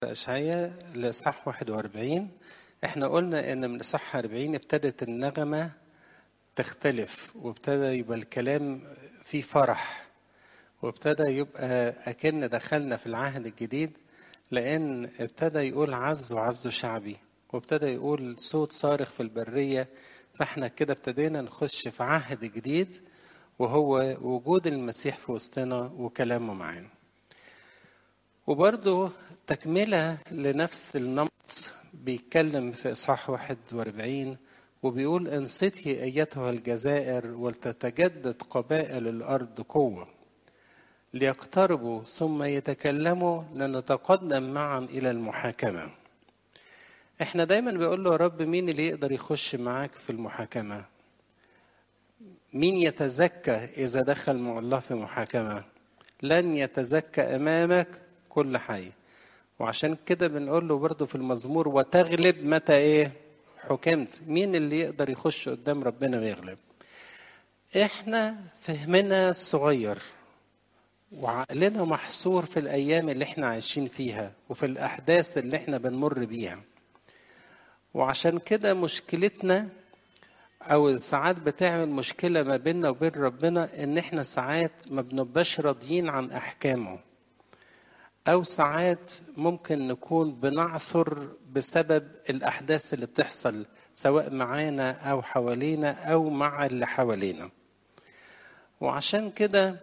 أشعية لإصحاح 41 احنا قلنا ان من إصحاح 40 ابتدت النغمة تختلف وابتدى يبقى الكلام فيه فرح وابتدى يبقى أكن دخلنا في العهد الجديد لأن ابتدى يقول عز وعز شعبي وابتدى يقول صوت صارخ في البرية فاحنا كده ابتدينا نخش في عهد جديد وهو وجود المسيح في وسطنا وكلامه معانا وبرضه تكملة لنفس النمط بيتكلم في إصحاح 41 وبيقول انصتي أيتها الجزائر ولتتجدد قبائل الأرض قوة ليقتربوا ثم يتكلموا لنتقدم معا إلى المحاكمة احنا دايما بيقول له يا رب مين اللي يقدر يخش معاك في المحاكمة مين يتزكى إذا دخل مع الله في محاكمة لن يتزكى أمامك كل حي وعشان كده بنقول له برضه في المزمور وتغلب متى ايه حكمت مين اللي يقدر يخش قدام ربنا ويغلب احنا فهمنا صغير وعقلنا محصور في الايام اللي احنا عايشين فيها وفي الاحداث اللي احنا بنمر بيها وعشان كده مشكلتنا او ساعات بتعمل مشكله ما بيننا وبين ربنا ان احنا ساعات ما بنبقاش راضيين عن احكامه أو ساعات ممكن نكون بنعثر بسبب الأحداث اللي بتحصل سواء معانا أو حوالينا أو مع اللي حوالينا وعشان كده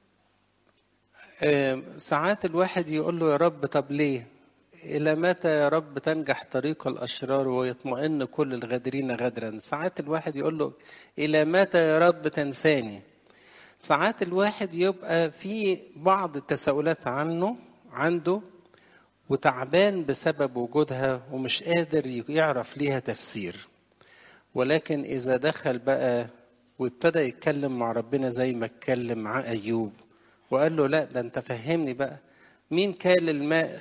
ساعات الواحد يقول له يا رب طب ليه إلى متى يا رب تنجح طريق الأشرار ويطمئن كل الغادرين غدرا ساعات الواحد يقول له إلى متى يا رب تنساني ساعات الواحد يبقى في بعض التساؤلات عنه عنده وتعبان بسبب وجودها ومش قادر يعرف ليها تفسير ولكن إذا دخل بقى وابتدى يتكلم مع ربنا زي ما اتكلم مع أيوب وقال له لا ده أنت فهمني بقى مين كال الماء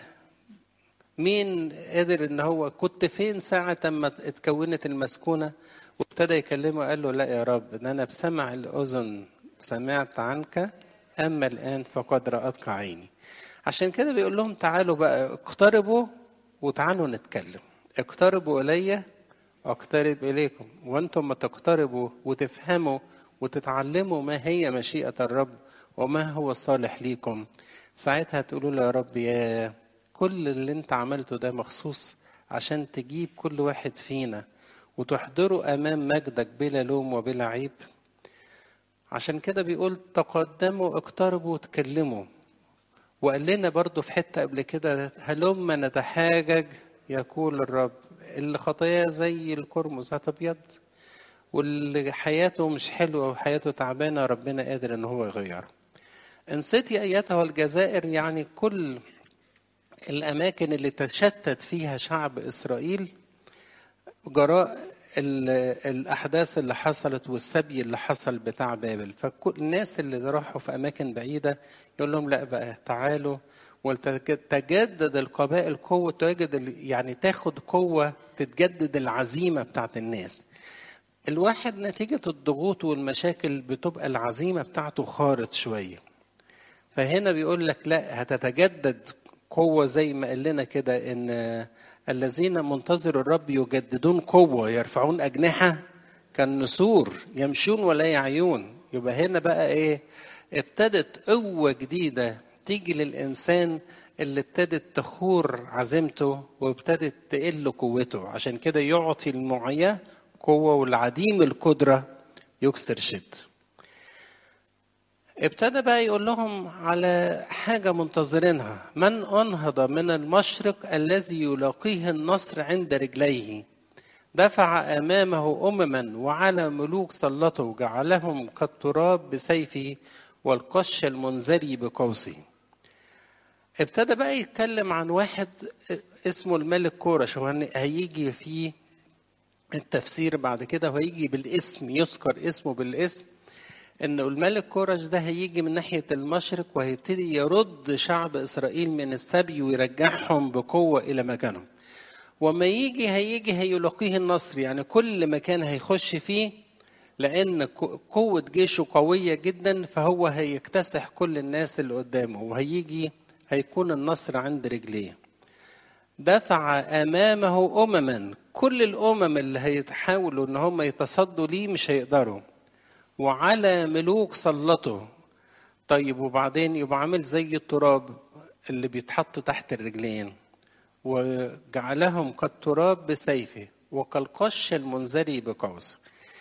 مين قدر ان هو كنت فين ساعة ما اتكونت المسكونة وابتدى يكلمه قال له لا يا رب ده انا بسمع الاذن سمعت عنك اما الان فقد رأتك عيني عشان كده بيقول لهم تعالوا بقى اقتربوا وتعالوا نتكلم اقتربوا الي اقترب اليكم وانتم ما تقتربوا وتفهموا وتتعلموا ما هي مشيئة الرب وما هو الصالح ليكم ساعتها تقولوا له يا رب يا كل اللي انت عملته ده مخصوص عشان تجيب كل واحد فينا وتحضره امام مجدك بلا لوم وبلا عيب عشان كده بيقول تقدموا اقتربوا وتكلموا وقال لنا برضو في حتة قبل كده هلما نتحاجج يقول الرب اللي خطاياه زي الكرمز هتبيض واللي حياته مش حلوة وحياته تعبانة ربنا قادر ان هو يغيره انصتي ايتها الجزائر يعني كل الاماكن اللي تشتت فيها شعب اسرائيل جراء الاحداث اللي حصلت والسبي اللي حصل بتاع بابل فكل الناس اللي راحوا في اماكن بعيده يقول لهم لا بقى تعالوا ولتجدد القبائل قوه تجد يعني تاخد قوه تتجدد العزيمه بتاعت الناس الواحد نتيجه الضغوط والمشاكل بتبقى العزيمه بتاعته خارط شويه فهنا بيقول لك لا هتتجدد قوه زي ما قال لنا كده ان الذين منتظروا الرب يجددون قوة يرفعون أجنحة كالنسور يمشون ولا يعيون يبقى هنا بقى إيه ابتدت قوة جديدة تيجي للإنسان اللي ابتدت تخور عزيمته وابتدت تقل قوته عشان كده يعطي المعية قوة والعديم القدرة يكسر شد ابتدى بقى يقول لهم على حاجة منتظرينها من أنهض من المشرق الذي يلاقيه النصر عند رجليه دفع أمامه أمما وعلى ملوك سلطه جعلهم كالتراب بسيفه والقش المنذري بقوسه ابتدى بقى يتكلم عن واحد اسمه الملك كورش هيجي في التفسير بعد كده وهيجي بالاسم يذكر اسمه بالاسم ان الملك كورش ده هيجي من ناحيه المشرق وهيبتدي يرد شعب اسرائيل من السبي ويرجعهم بقوه الى مكانهم وما يجي هيجي هيلاقيه النصر يعني كل مكان هيخش فيه لان قوه جيشه قويه جدا فهو هيكتسح كل الناس اللي قدامه وهيجي هيكون النصر عند رجليه دفع امامه امما كل الامم اللي هيحاولوا ان هم يتصدوا ليه مش هيقدروا وعلى ملوك سلطه طيب وبعدين يبقى عامل زي التراب اللي بيتحط تحت الرجلين وجعلهم كالتراب بسيفه وكالقش المنزري بقوسه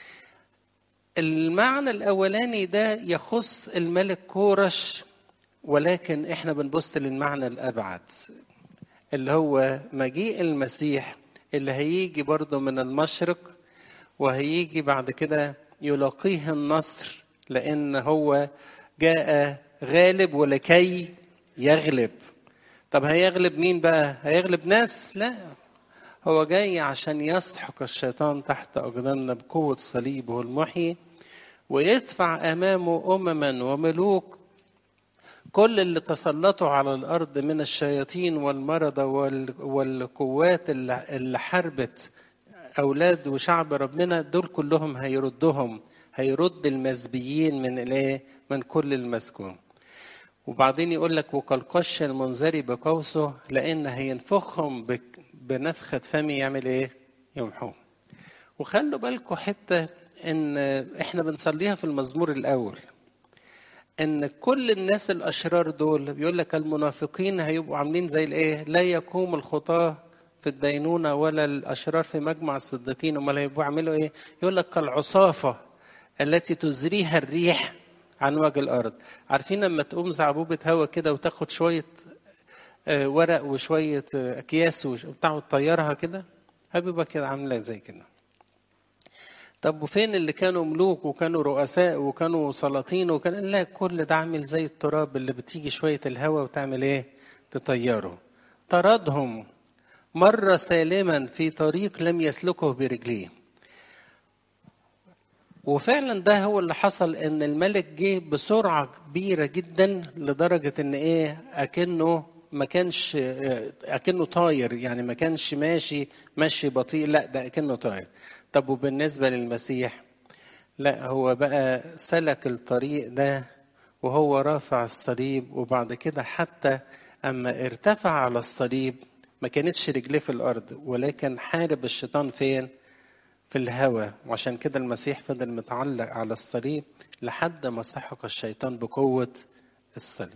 المعنى الاولاني ده يخص الملك كورش ولكن احنا بنبص للمعنى الابعد اللي هو مجيء المسيح اللي هيجي برضه من المشرق وهيجي بعد كده يلاقيه النصر لان هو جاء غالب ولكي يغلب طب هيغلب مين بقى هيغلب ناس لا هو جاي عشان يسحق الشيطان تحت أقدامنا بقوة صليبه المحيي ويدفع أمامه أمما وملوك كل اللي تسلطوا على الأرض من الشياطين والمرضى والقوات اللي حاربت أولاد وشعب ربنا دول كلهم هيردهم هيرد المزبيين من الايه؟ من كل المسكون. وبعدين يقول لك وكالقش المنزري بقوسه لان هينفخهم بنفخه فمي يعمل ايه؟ يمحوهم. وخلوا بالكم حته ان احنا بنصليها في المزمور الاول. ان كل الناس الاشرار دول بيقول لك المنافقين هيبقوا عاملين زي الايه؟ لا يقوم الخطاه في الدينونه ولا الاشرار في مجمع الصديقين امال هيبقوا يعملوا ايه؟ يقول لك كالعصافه التي تزريها الريح عن وجه الارض عارفين لما تقوم زعبوبه هوا كده وتاخد شويه ورق وشويه اكياس وبتاع وتطيرها كده هبيبقى كده عامله زي كده طب وفين اللي كانوا ملوك وكانوا رؤساء وكانوا سلاطين وكان لا كل ده عامل زي التراب اللي بتيجي شويه الهوا وتعمل ايه تطيره طردهم مر سالما في طريق لم يسلكه برجليه وفعلا ده هو اللي حصل ان الملك جه بسرعه كبيره جدا لدرجه ان ايه اكنه ما كانش اكنه طاير يعني ما كانش ماشي ماشي بطيء لا ده اكنه طاير طب وبالنسبه للمسيح لا هو بقى سلك الطريق ده وهو رافع الصليب وبعد كده حتى اما ارتفع على الصليب ما كانتش رجليه في الارض ولكن حارب الشيطان فين في الهوى وعشان كده المسيح فضل متعلق على الصليب لحد ما سحق الشيطان بقوة الصليب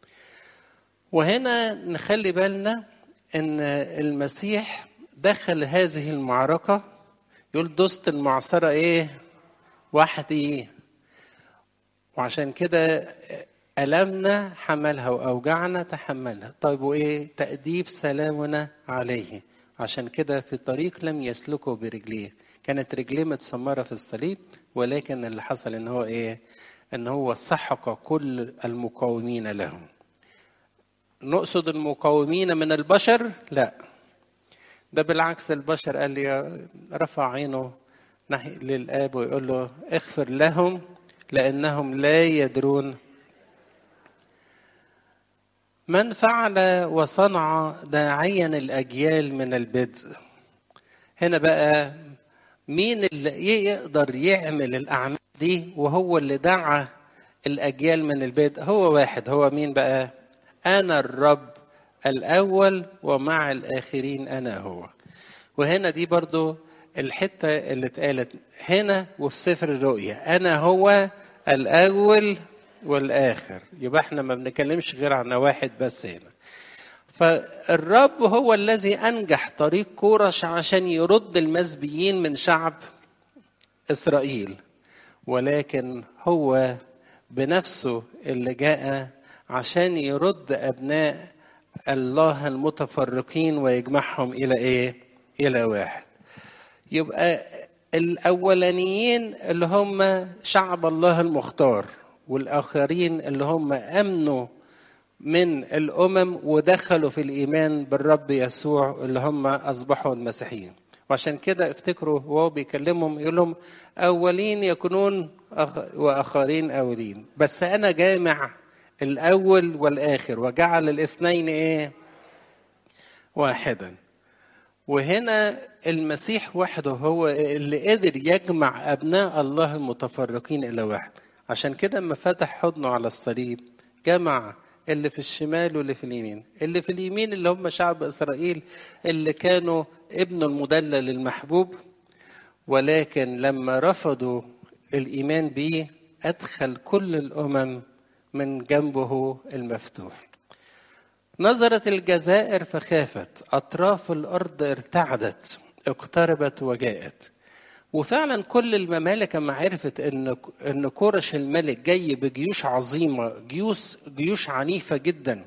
وهنا نخلي بالنا ان المسيح دخل هذه المعركة يقول دوست المعصرة ايه وحدي وعشان كده ألمنا حملها وأوجعنا تحملها طيب وإيه تأديب سلامنا عليه عشان كده في الطريق لم يسلكه برجليه كانت رجليه متسمرة في الصليب ولكن اللي حصل ان هو ايه ان هو سحق كل المقاومين له نقصد المقاومين من البشر لا ده بالعكس البشر قال لي رفع عينه ناحية للآب ويقول له اغفر لهم لأنهم لا يدرون من فعل وصنع داعيا الأجيال من البدء هنا بقى مين اللي يقدر يعمل الأعمال دي وهو اللي دعا الأجيال من البدء هو واحد هو مين بقى أنا الرب الأول ومع الآخرين أنا هو وهنا دي برضو الحتة اللي اتقالت هنا وفي سفر الرؤيا أنا هو الأول والآخر يبقى احنا ما بنتكلمش غير عن واحد بس هنا فالرب هو الذي أنجح طريق كورش عشان يرد المسبيين من شعب إسرائيل ولكن هو بنفسه اللي جاء عشان يرد أبناء الله المتفرقين ويجمعهم إلى إيه؟ إلى واحد يبقى الأولانيين اللي هم شعب الله المختار والآخرين اللي هم أمنوا من الأمم ودخلوا في الإيمان بالرب يسوع اللي هم أصبحوا المسيحيين وعشان كده افتكروا وهو بيكلمهم يقول لهم أولين يكونون وآخرين أولين بس أنا جامع الأول والآخر وجعل الاثنين إيه واحدا وهنا المسيح وحده هو اللي قدر يجمع أبناء الله المتفرقين إلى واحد عشان كده لما فتح حضنه على الصليب جمع اللي في الشمال واللي في اليمين اللي في اليمين اللي هم شعب إسرائيل اللي كانوا ابن المدلل المحبوب ولكن لما رفضوا الإيمان به أدخل كل الأمم من جنبه المفتوح نظرت الجزائر فخافت أطراف الأرض ارتعدت اقتربت وجاءت وفعلا كل الممالك لما عرفت ان ان كورش الملك جاي بجيوش عظيمه جيوش جيوش عنيفه جدا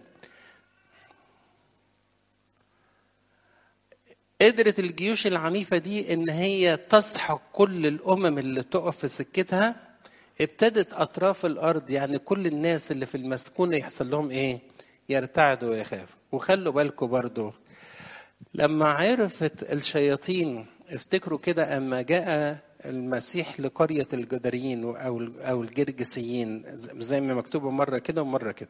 قدرت الجيوش العنيفه دي ان هي تسحق كل الامم اللي تقف في سكتها ابتدت اطراف الارض يعني كل الناس اللي في المسكونه يحصل لهم ايه يرتعدوا ويخافوا وخلوا بالكم برضو لما عرفت الشياطين افتكروا كده اما جاء المسيح لقرية الجدريين أو أو الجرجسيين زي ما مكتوبة مرة كده ومرة كده.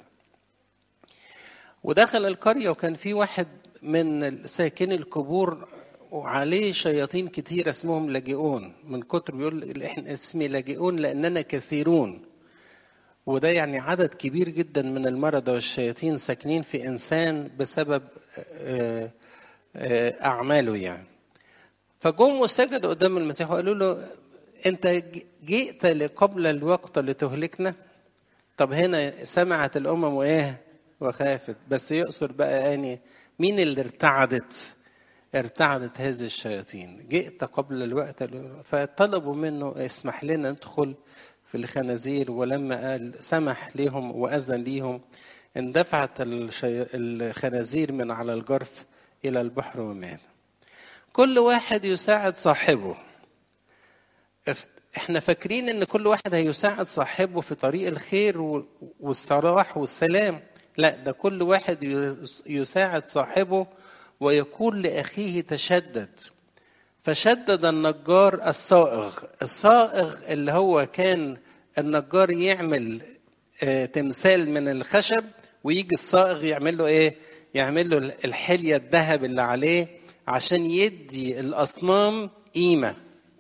ودخل القرية وكان في واحد من ساكني القبور وعليه شياطين كتير اسمهم لاجئون من كتر بيقول احنا اسمي لاجئون لاننا كثيرون وده يعني عدد كبير جدا من المرضى والشياطين ساكنين في انسان بسبب اعماله يعني فجم وسجدوا قدام المسيح وقالوا له انت جئت قبل الوقت لتهلكنا طب هنا سمعت الامم وايه وخافت بس يقصر بقى يعني مين اللي ارتعدت ارتعدت هذه الشياطين جئت قبل الوقت فطلبوا منه اسمح لنا ندخل في الخنازير ولما قال سمح لهم واذن ليهم اندفعت الخنازير من على الجرف الى البحر ومات كل واحد يساعد صاحبه احنا فاكرين ان كل واحد هيساعد صاحبه في طريق الخير والصلاح والسلام لا ده كل واحد يساعد صاحبه ويقول لاخيه تشدد فشدد النجار الصائغ الصائغ اللي هو كان النجار يعمل تمثال من الخشب ويجي الصائغ يعمل له ايه يعمل له الحليه الذهب اللي عليه عشان يدي الأصنام قيمة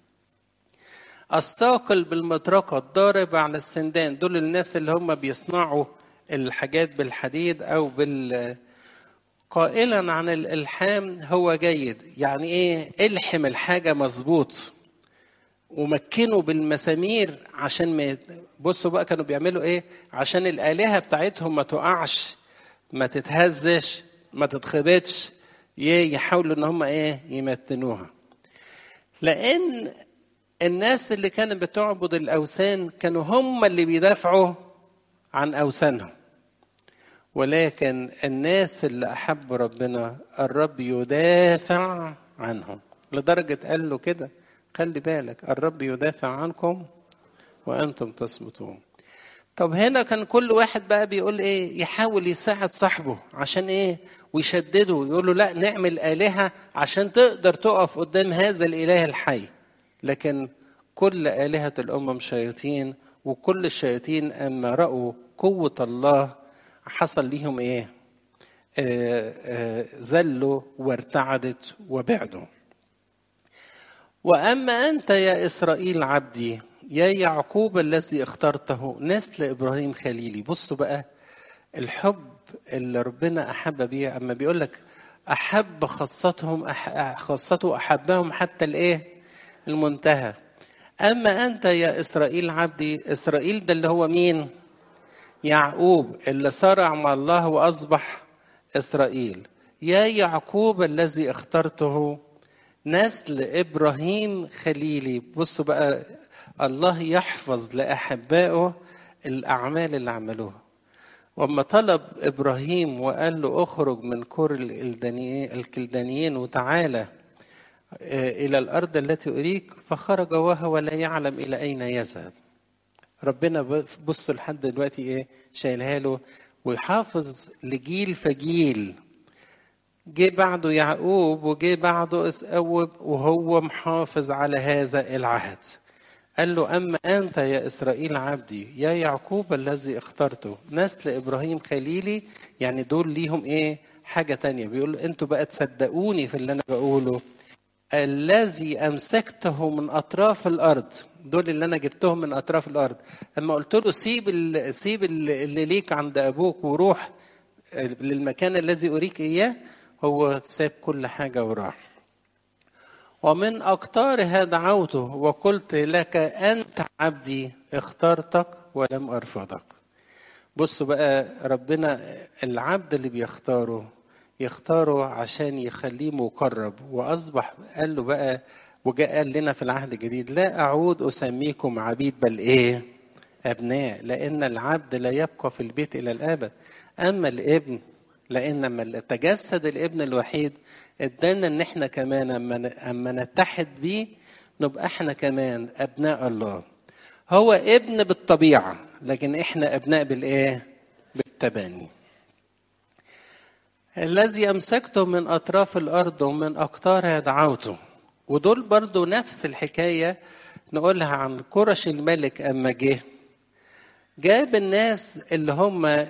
الثاقل بالمطرقة الضارب على السندان دول الناس اللي هم بيصنعوا الحاجات بالحديد أو بال قائلا عن الإلحام هو جيد يعني إيه إلحم الحاجة مظبوط ومكنوا بالمسامير عشان ما بصوا بقى كانوا بيعملوا إيه عشان الآلهة بتاعتهم ما تقعش ما تتهزش ما تتخبطش يحاولوا ان هم ايه يمتنوها لان الناس اللي كانت بتعبد الاوثان كانوا هم اللي بيدافعوا عن اوثانهم ولكن الناس اللي احبوا ربنا الرب يدافع عنهم لدرجه قال له كده خلي بالك الرب يدافع عنكم وانتم تصمتون طب هنا كان كل واحد بقى بيقول ايه يحاول يساعد صاحبه عشان ايه ويشدده يقول له لا نعمل آلهة عشان تقدر تقف قدام هذا الإله الحي لكن كل آلهة الأمم شياطين وكل الشياطين أما رأوا قوة الله حصل ليهم إيه آه آه زلوا وارتعدت وبعدوا وأما أنت يا إسرائيل عبدي يا يعقوب الذي اخترته نسل إبراهيم خليلي بصوا بقى الحب اللي ربنا أحب بيه أما بيقول لك أحب خاصتهم أح... خاصته أحبهم حتى الإيه المنتهى أما أنت يا إسرائيل عبدي إسرائيل ده اللي هو مين يعقوب اللي صارع مع الله وأصبح إسرائيل يا يعقوب الذي اخترته نسل إبراهيم خليلي بصوا بقى الله يحفظ لأحبائه الأعمال اللي عملوها وما طلب إبراهيم وقال له اخرج من كور الكلدانيين وتعالى إلى الأرض التي أريك فخرج وهو لا يعلم إلى أين يذهب ربنا بصوا لحد دلوقتي إيه شايلها له ويحافظ لجيل فجيل جه بعده يعقوب وجه بعده اسقوب وهو محافظ على هذا العهد قال له أما أنت يا إسرائيل عبدي يا يعقوب الذي اخترته نسل إبراهيم خليلي يعني دول ليهم إيه حاجة تانية بيقول أنتوا بقى تصدقوني في اللي أنا بقوله الذي أمسكته من أطراف الأرض دول اللي انا جبتهم من اطراف الارض اما قلت له سيب ال... سيب ال- اللي ليك عند ابوك وروح للمكان الذي اريك اياه هو ساب كل حاجه وراح ومن أقطارها دعوته وقلت لك أنت عبدي اخترتك ولم أرفضك بصوا بقى ربنا العبد اللي بيختاره يختاره عشان يخليه مقرب وأصبح قال له بقى وجاء قال لنا في العهد الجديد لا أعود أسميكم عبيد بل إيه أبناء لأن العبد لا يبقى في البيت إلى الأبد أما الابن لأن لما تجسد الابن الوحيد ادانا ان احنا كمان اما اما نتحد بيه نبقى احنا كمان ابناء الله هو ابن بالطبيعه لكن احنا ابناء بالايه بالتبني الذي امسكته من اطراف الارض ومن اقطارها دعوته ودول برضو نفس الحكايه نقولها عن قرش الملك اما جه جاب الناس اللي هم آه،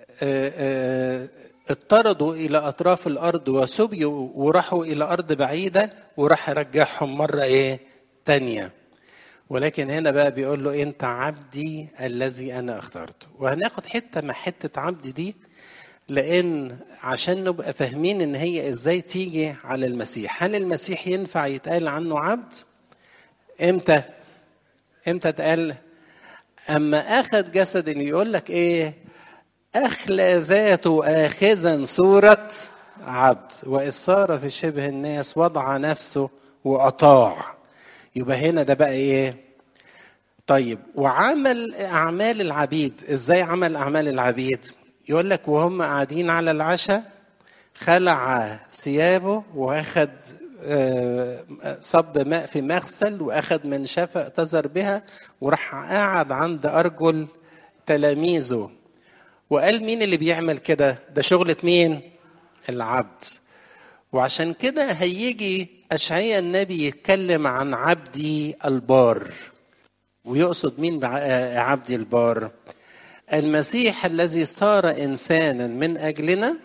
آه، اضطردوا الى اطراف الارض وسبيوا وراحوا الى ارض بعيده وراح يرجعهم مره ايه تانية ولكن هنا بقى بيقول له انت عبدي الذي انا اخترته وهناخد حته مع حته عبدي دي لان عشان نبقى فاهمين ان هي ازاي تيجي على المسيح هل المسيح ينفع يتقال عنه عبد امتى امتى اتقال اما اخذ جسد يقول لك ايه أخلى ذاته آخذا صورة عبد وإذ صار في شبه الناس وضع نفسه وأطاع يبقى هنا ده بقى إيه طيب وعمل أعمال العبيد إزاي عمل أعمال العبيد يقول لك وهم قاعدين على العشاء خلع ثيابه واخد آه، صب ماء في مغسل واخد منشفه اعتذر بها وراح قاعد عند ارجل تلاميذه وقال مين اللي بيعمل كده ده شغلة مين العبد وعشان كده هيجي أشعياء النبي يتكلم عن عبدي البار ويقصد مين بع- عبدي البار المسيح الذي صار إنسانا من أجلنا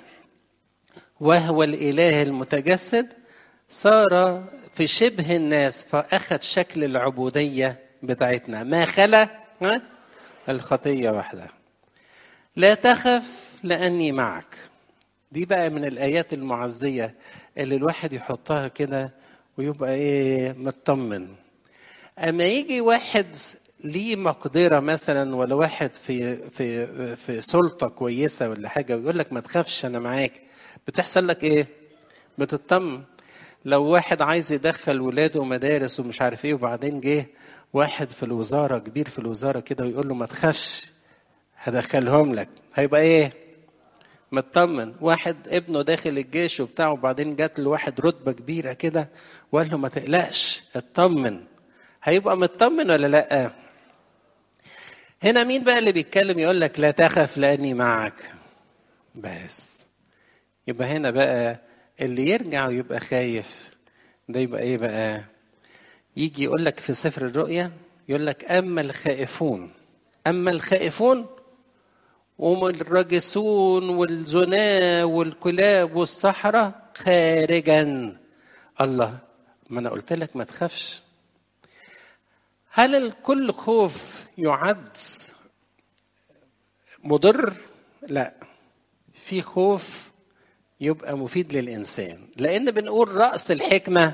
وهو الإله المتجسد صار في شبه الناس فأخذ شكل العبودية بتاعتنا ما خلا ها؟ الخطية وحدها لا تخف لأني معك دي بقى من الآيات المعزية اللي الواحد يحطها كده ويبقى إيه مطمن أما يجي واحد ليه مقدرة مثلا ولا واحد في في في سلطة كويسة ولا حاجة ويقول لك ما تخافش أنا معاك بتحصل لك إيه؟ بتطمن لو واحد عايز يدخل ولاده مدارس ومش عارف ايه وبعدين جه واحد في الوزاره كبير في الوزاره كده ويقول له ما تخافش هدخلهم لك هيبقى ايه مطمن واحد ابنه داخل الجيش وبتاع وبعدين جات له واحد رتبه كبيره كده وقال له ما تقلقش اطمن هيبقى مطمن ولا لا هنا مين بقى اللي بيتكلم يقول لك لا تخف لاني معك بس يبقى هنا بقى اللي يرجع ويبقى خايف ده يبقى ايه بقى يجي يقول لك في سفر الرؤيا يقول لك اما الخائفون اما الخائفون والراجسون والزنا والكلاب والصحراء خارجا الله ما انا قلت لك ما تخافش هل الكل خوف يعد مضر لا في خوف يبقى مفيد للإنسان لأن بنقول رأس الحكمة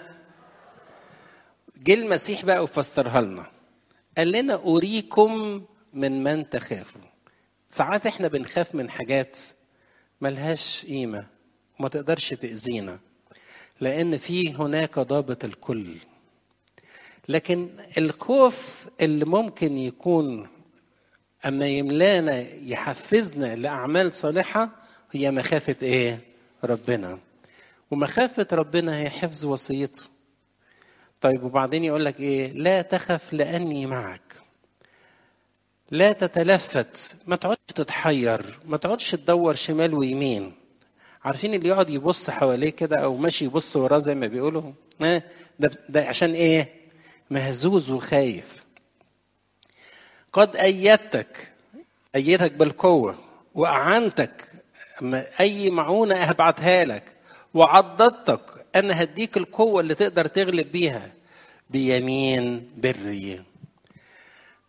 جه المسيح بقى وفسرها لنا قال لنا أريكم من من تخافوا ساعات احنا بنخاف من حاجات ملهاش قيمة وما تقدرش تأذينا لأن في هناك ضابط الكل لكن الخوف اللي ممكن يكون أما يملانا يحفزنا لأعمال صالحة هي مخافة إيه؟ ربنا ومخافة ربنا هي حفظ وصيته طيب وبعدين يقول لك ايه لا تخف لاني معك لا تتلفت ما تقعدش تتحير ما تقعدش تدور شمال ويمين عارفين اللي يقعد يبص حواليه كده او ماشي يبص وراه زي ما بيقولوا ها ده ده عشان ايه مهزوز وخايف قد ايدتك ايدتك بالقوه واعنتك اي معونه هبعتها لك وعضدتك انا هديك القوه اللي تقدر تغلب بيها بيمين بري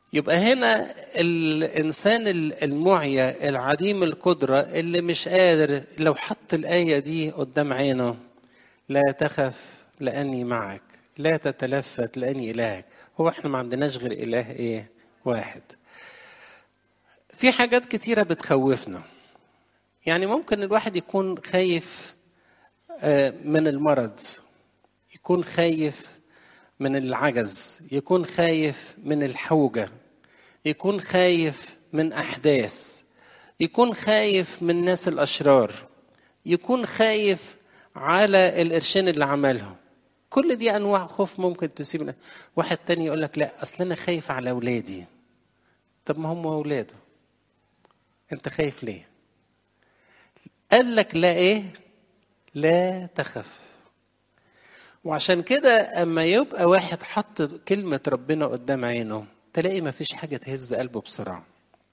يبقى هنا الإنسان المعيا العديم القدرة اللي مش قادر لو حط الآية دي قدام عينه لا تخف لأني معك لا تتلفت لأني إلهك هو احنا ما عندناش غير إله إيه واحد في حاجات كتيرة بتخوفنا يعني ممكن الواحد يكون خايف من المرض يكون خايف من العجز يكون خايف من الحوجة يكون خايف من أحداث يكون خايف من الناس الأشرار يكون خايف على القرشين اللي عملهم كل دي أنواع خوف ممكن تسيبنا واحد تاني يقول لك لا أصل أنا خايف على أولادي طب ما هم أولاده أنت خايف ليه قال لك لا إيه لا تخف وعشان كده اما يبقى واحد حط كلمة ربنا قدام عينه تلاقي ما فيش حاجة تهز قلبه بسرعة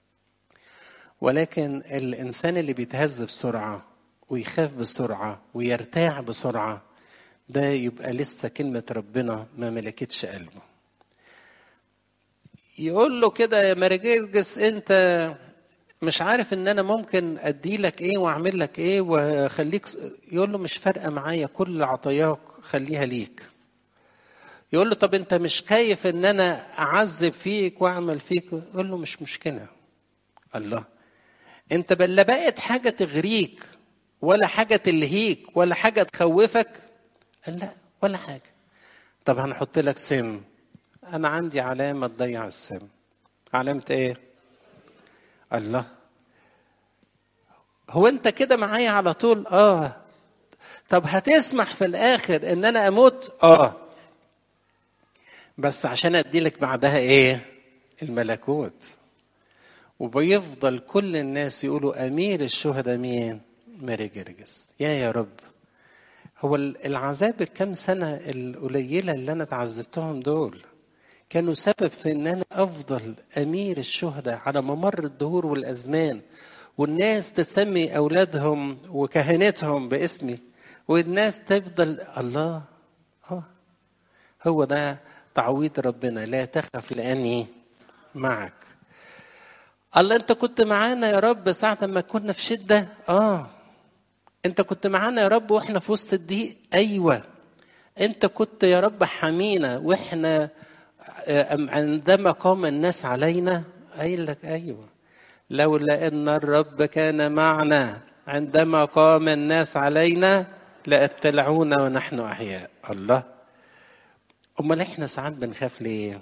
ولكن الإنسان اللي بيتهز بسرعة ويخاف بسرعة ويرتاع بسرعة ده يبقى لسه كلمة ربنا ما ملكتش قلبه يقول له كده يا مرجرجس انت مش عارف ان انا ممكن ادي لك ايه واعمل لك ايه واخليك يقول له مش فارقه معايا كل عطاياك خليها ليك يقول له طب انت مش خايف ان انا اعذب فيك واعمل فيك يقول له مش مشكله الله انت لا بقت حاجه تغريك ولا حاجه تلهيك ولا حاجه تخوفك قال لا ولا حاجه طب هنحط لك سم انا عندي علامه تضيع السم علامه ايه الله هو انت كده معايا على طول اه طب هتسمح في الاخر ان انا اموت اه بس عشان ادي لك بعدها ايه الملكوت وبيفضل كل الناس يقولوا امير الشهداء مين ماري جرجس يا يا رب هو العذاب الكام سنه القليله اللي انا تعذبتهم دول كانوا سبب في ان انا افضل امير الشهداء على ممر الدهور والازمان والناس تسمي اولادهم وكهنتهم باسمي والناس تفضل الله اه هو ده تعويض ربنا لا تخف لاني معك الله انت كنت معانا يا رب ساعة ما كنا في شدة اه انت كنت معانا يا رب واحنا في وسط الضيق ايوه انت كنت يا رب حمينا واحنا عندما قام الناس علينا قايل لك ايوه لولا ان الرب كان معنا عندما قام الناس علينا لابتلعونا ونحن احياء الله امال احنا ساعات بنخاف ليه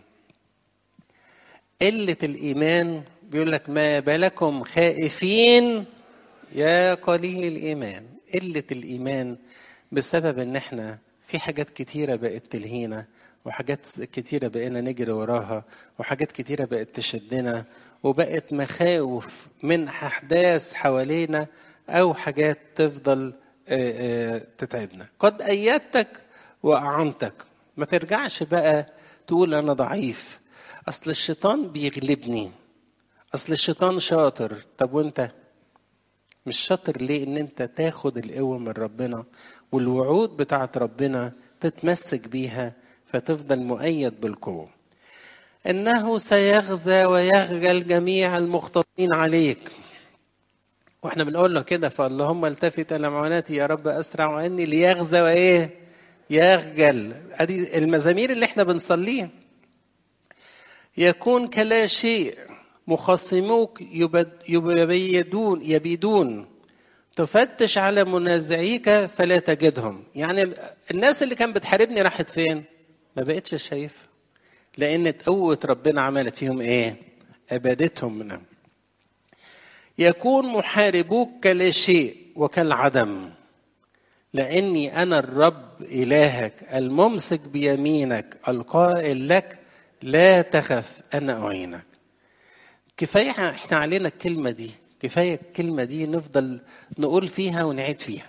قله الايمان بيقول لك ما بالكم خائفين يا قليل الايمان قله الايمان بسبب ان احنا في حاجات كتيره بقت تلهينا وحاجات كتيرة بقينا نجري وراها وحاجات كتيرة بقت تشدنا وبقت مخاوف من أحداث حوالينا أو حاجات تفضل تتعبنا قد أيدتك وأعنتك ما ترجعش بقى تقول أنا ضعيف أصل الشيطان بيغلبني أصل الشيطان شاطر طب وأنت مش شاطر ليه إن أنت تاخد القوة من ربنا والوعود بتاعت ربنا تتمسك بيها فتفضل مؤيد بالقوة إنه سيغزى ويخجل جميع المختطين عليك واحنا بنقول له كده فاللهم التفت الى معوناتي يا رب اسرع واني ليغزى وايه يخجل ادي المزامير اللي احنا بنصليها يكون كلا شيء مخصموك يبيدون يبيدون تفتش على منازعيك فلا تجدهم يعني الناس اللي كانت بتحاربني راحت فين ما بقتش شايف لان قوه ربنا عملت فيهم ايه ابادتهم منهم يكون محاربوك كلا شيء وكالعدم لاني انا الرب الهك الممسك بيمينك القائل لك لا تخف انا اعينك كفايه احنا علينا الكلمه دي كفايه الكلمه دي نفضل نقول فيها ونعيد فيها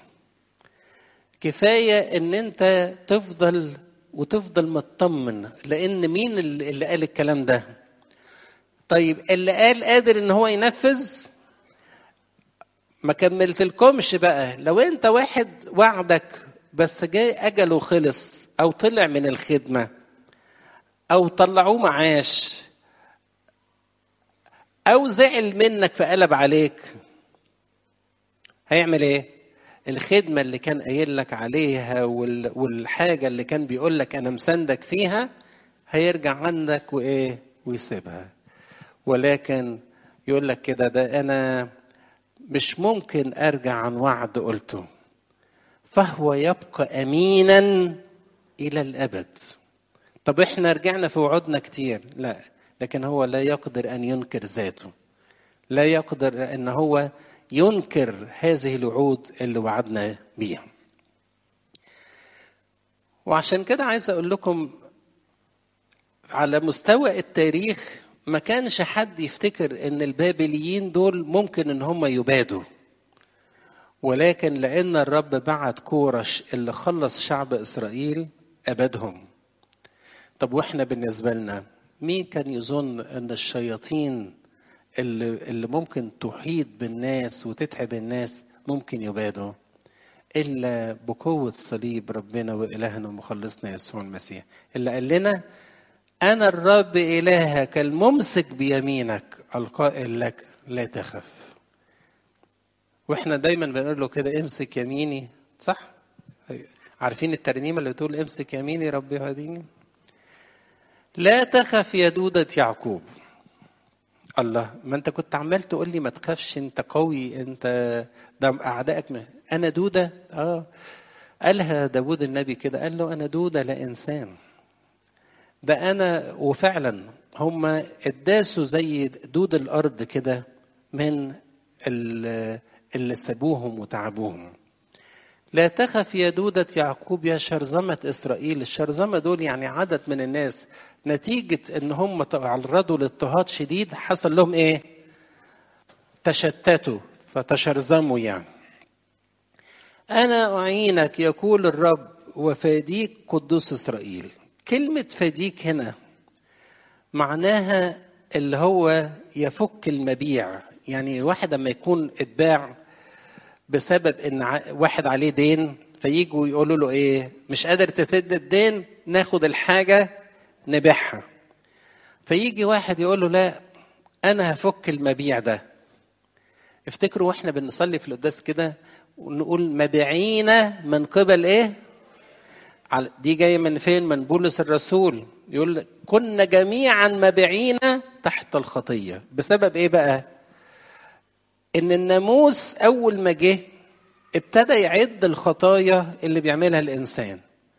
كفايه ان انت تفضل وتفضل مطمن لان مين اللي قال الكلام ده طيب اللي قال قادر ان هو ينفذ ما كملتلكمش بقى لو انت واحد وعدك بس جاي اجله خلص او طلع من الخدمه او طلعوه معاش او زعل منك فقلب عليك هيعمل ايه الخدمة اللي كان قايل لك عليها والحاجة اللي كان بيقول لك أنا مساندك فيها هيرجع عندك وإيه ويسيبها ولكن يقول لك كده ده أنا مش ممكن أرجع عن وعد قلته فهو يبقى أمينا إلى الأبد طب إحنا رجعنا في وعودنا كتير لا لكن هو لا يقدر أن ينكر ذاته لا يقدر أن هو ينكر هذه الوعود اللي وعدنا بيها وعشان كده عايز اقول لكم على مستوى التاريخ ما كانش حد يفتكر ان البابليين دول ممكن ان هم يبادوا ولكن لان الرب بعت كورش اللي خلص شعب اسرائيل ابادهم طب واحنا بالنسبه لنا مين كان يظن ان الشياطين اللي, اللي ممكن تحيط بالناس وتتعب الناس ممكن يبادوا إلا بقوة صليب ربنا وإلهنا ومخلصنا يسوع المسيح اللي قال لنا أنا الرب إلهك الممسك بيمينك القائل لك لا تخف واحنا دايما بنقول له كده امسك يميني صح عارفين الترنيمه اللي بتقول امسك يميني ربي هديني لا تخف يا دودة يعقوب الله ما انت كنت عمال تقول لي ما تخافش انت قوي انت ده اعدائك ما. انا دوده اه قالها داود النبي كده قال له انا دوده لا انسان ده انا وفعلا هم اداسوا زي دود الارض كده من اللي سابوهم وتعبوهم لا تخف يا دودة يعقوب يا شرذمة إسرائيل الشرذمة دول يعني عدد من الناس نتيجة إن هم تعرضوا لاضطهاد شديد حصل لهم إيه؟ تشتتوا فتشرذموا يعني أنا أعينك يقول الرب وفاديك قدوس إسرائيل كلمة فاديك هنا معناها اللي هو يفك المبيع يعني واحد لما يكون اتباع بسبب ان واحد عليه دين فييجوا يقولوا له ايه مش قادر تسد الدين ناخد الحاجه نبيعها فيجي واحد يقول له لا انا هفك المبيع ده افتكروا واحنا بنصلي في القداس كده ونقول مبيعين من قبل ايه دي جايه من فين من بولس الرسول يقول كنا جميعا مبيعين تحت الخطيه بسبب ايه بقى ان الناموس اول ما جه ابتدى يعد الخطايا اللي بيعملها الانسان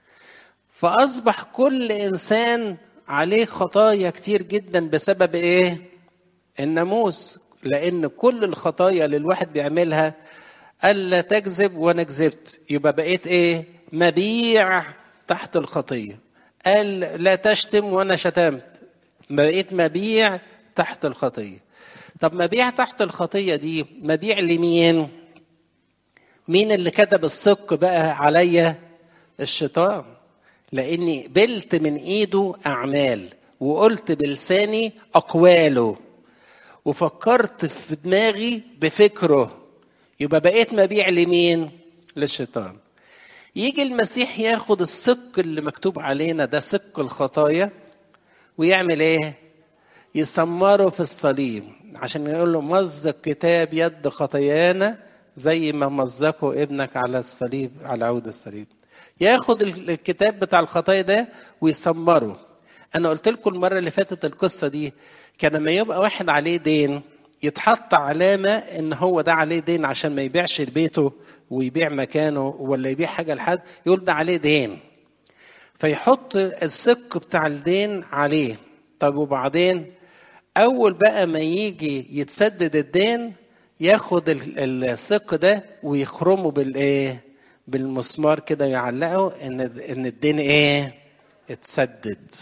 فاصبح كل انسان عليه خطايا كتير جدا بسبب ايه الناموس لان كل الخطايا اللي الواحد بيعملها الا تكذب وانا كذبت يبقى بقيت ايه مبيع تحت الخطيه قال لا تشتم وانا شتمت بقيت مبيع تحت الخطيه طب مبيع تحت الخطية دي مبيع لمين؟ مين اللي كتب الصك بقى عليا؟ الشيطان لأني قبلت من إيده أعمال وقلت بلساني أقواله وفكرت في دماغي بفكره يبقى بقيت مبيع لمين؟ للشيطان يجي المسيح ياخد الصك اللي مكتوب علينا ده صك الخطايا ويعمل ايه؟ يسمره في الصليب عشان يقول له مزق كتاب يد خطايانا زي ما مزقه ابنك على الصليب على عود الصليب ياخد الكتاب بتاع الخطايا ده ويسمره انا قلت لكم المره اللي فاتت القصه دي كان لما يبقى واحد عليه دين يتحط علامه ان هو ده عليه دين عشان ما يبيعش بيته ويبيع مكانه ولا يبيع حاجه لحد يقول ده عليه دين فيحط السك بتاع الدين عليه طب وبعدين اول بقى ما يجي يتسدد الدين ياخد السك ده ويخرمه بالايه بالمسمار كده يعلقه ان ان الدين ايه اتسدد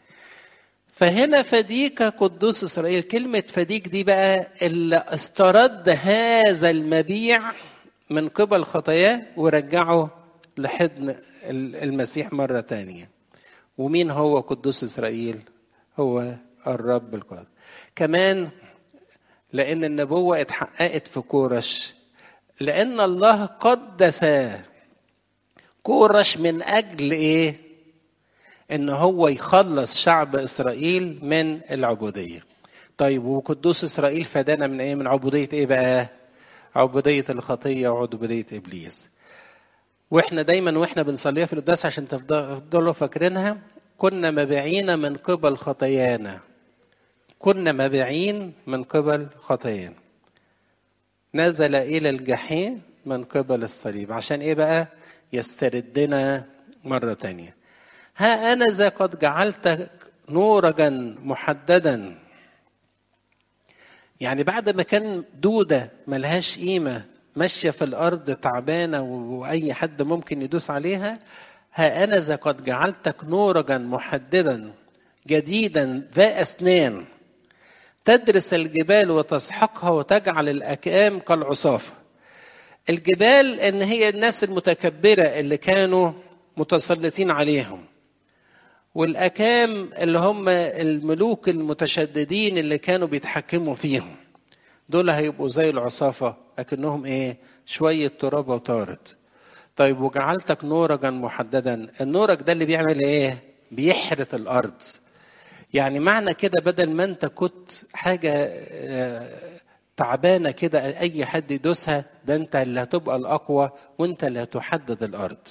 فهنا فديك قدوس اسرائيل كلمه فديك دي بقى اللي استرد هذا المبيع من قبل خطاياه ورجعه لحضن المسيح مره تانية ومين هو قدوس اسرائيل هو الرب القادر كمان لأن النبوة اتحققت في كورش لأن الله قدس كورش من أجل إيه؟ إن هو يخلص شعب إسرائيل من العبودية. طيب وقدوس اسرائيل فدانا من ايه من عبوديه ايه بقى عبوديه الخطيه وعبوديه ابليس واحنا دايما واحنا بنصليها في القداس عشان تفضلوا فاكرينها كنا مبيعين من قبل خطايانا كنا مبيعين من قبل خطايانا نزل الى الجحيم من قبل الصليب عشان ايه بقى يستردنا مرة تانية ها أنا ذا قد جعلتك نورجا محددا يعني بعد ما كان دودة ملهاش قيمة ماشية في الأرض تعبانة وأي حد ممكن يدوس عليها ها أنا ذا قد جعلتك نورجا محددا جديدا ذا أسنان تدرس الجبال وتسحقها وتجعل الأكام كالعصافة الجبال ان هي الناس المتكبره اللي كانوا متسلطين عليهم والاكام اللي هم الملوك المتشددين اللي كانوا بيتحكموا فيهم دول هيبقوا زي العصافه لكنهم ايه شويه تراب وطارت طيب وجعلتك نورجا محددا النورج ده اللي بيعمل ايه بيحرث الارض يعني معنى كده بدل ما انت كنت حاجه تعبانه كده اي حد يدوسها ده انت اللي هتبقى الاقوى وانت اللي هتحدد الارض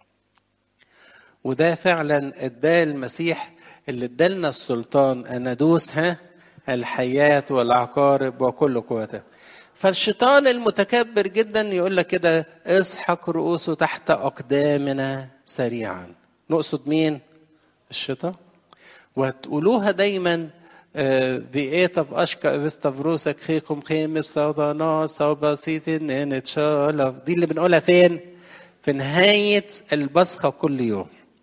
وده فعلا اداه المسيح اللي ادالنا السلطان ان ندوس ها الحياة والعقارب وكل قوته فالشيطان المتكبر جدا يقول لك كده اسحق رؤوسه تحت اقدامنا سريعا نقصد مين الشيطان وتقولوها دايما فيئتا بأشكا بستفروسك خيكم خيم بصدنا صوباسيت نتشالف دي اللي بنقولها فين؟ في نهاية البصخة كل يوم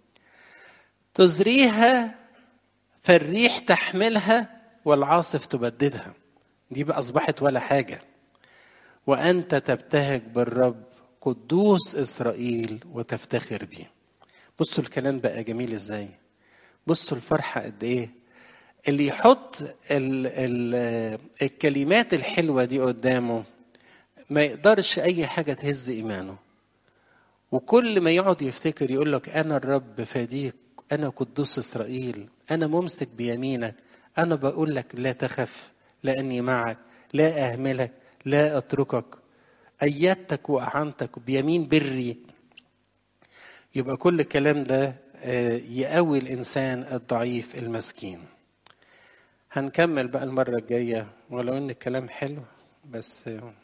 تزريها فالريح تحملها والعاصف تبددها دي بقى أصبحت ولا حاجة وأنت تبتهج بالرب قدوس إسرائيل وتفتخر بيه بصوا الكلام بقى جميل ازاي بصوا الفرحة قد ايه اللي يحط ال ال الكلمات الحلوة دي قدامه ما يقدرش أي حاجة تهز إيمانه وكل ما يقعد يفتكر يقول لك أنا الرب فديك أنا قدوس إسرائيل أنا ممسك بيمينك أنا بقول لك لا تخف لأني معك لا أهملك لا أتركك أيدتك وأعنتك بيمين بري يبقى كل الكلام ده يقوي الإنسان الضعيف المسكين هنكمل بقى المرة الجاية ولو إن الكلام حلو بس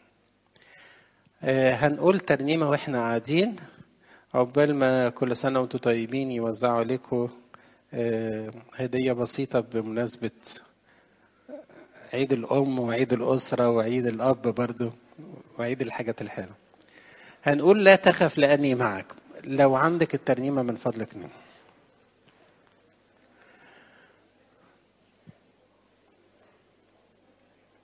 هنقول ترنيمة وإحنا قاعدين عقبال ما كل سنة وأنتم طيبين يوزعوا عليكم هدية بسيطة بمناسبة عيد الأم وعيد الأسرة وعيد الأب برضو وعيد الحاجات الحلوة هنقول لا تخف لأني معك لو عندك الترنيمة من فضلك نعم